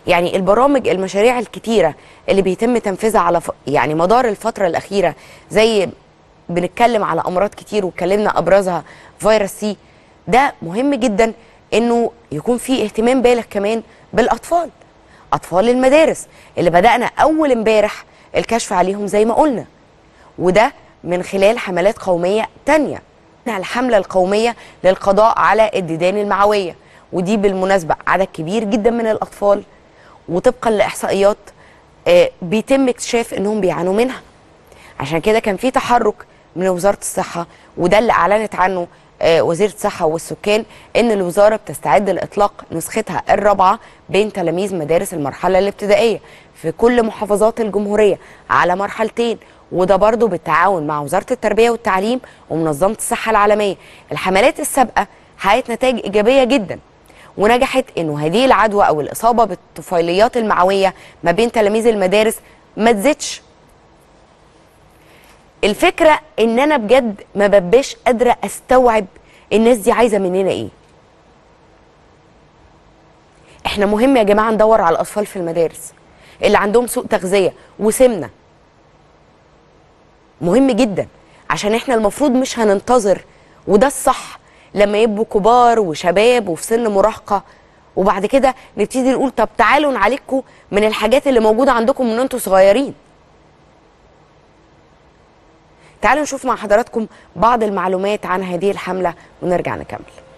يعني البرامج المشاريع الكتيره اللي بيتم تنفيذها على ف... يعني مدار الفتره الاخيره زي بنتكلم على امراض كتير واتكلمنا ابرزها فيروس سي ده مهم جدا انه يكون في اهتمام بالغ كمان بالاطفال اطفال المدارس اللي بدانا اول امبارح الكشف عليهم زي ما قلنا وده من خلال حملات قوميه تانية الحمله القوميه للقضاء على الديدان المعويه ودي بالمناسبه عدد كبير جدا من الاطفال وطبقا لاحصائيات آه، بيتم اكتشاف انهم بيعانوا منها عشان كده كان في تحرك من وزاره الصحه وده اللي اعلنت عنه آه، وزيره الصحه والسكان ان الوزاره بتستعد لاطلاق نسختها الرابعه بين تلاميذ مدارس المرحله الابتدائيه في كل محافظات الجمهوريه على مرحلتين وده برضه بالتعاون مع وزاره التربيه والتعليم ومنظمه الصحه العالميه الحملات السابقه حققت نتائج ايجابيه جدا ونجحت انه هذه العدوى او الاصابه بالطفيليات المعويه ما بين تلاميذ المدارس ما تزيدش الفكره ان انا بجد ما ببقاش قادره استوعب الناس دي عايزه مننا ايه احنا مهم يا جماعه ندور على الاطفال في المدارس اللي عندهم سوء تغذيه وسمنه مهم جدا عشان احنا المفروض مش هننتظر وده الصح لما يبقوا كبار وشباب وفي سن مراهقه وبعد كده نبتدي نقول طب تعالوا نعالجكم من الحاجات اللي موجوده عندكم من انتوا صغيرين تعالوا نشوف مع حضراتكم بعض المعلومات عن هذه الحمله ونرجع نكمل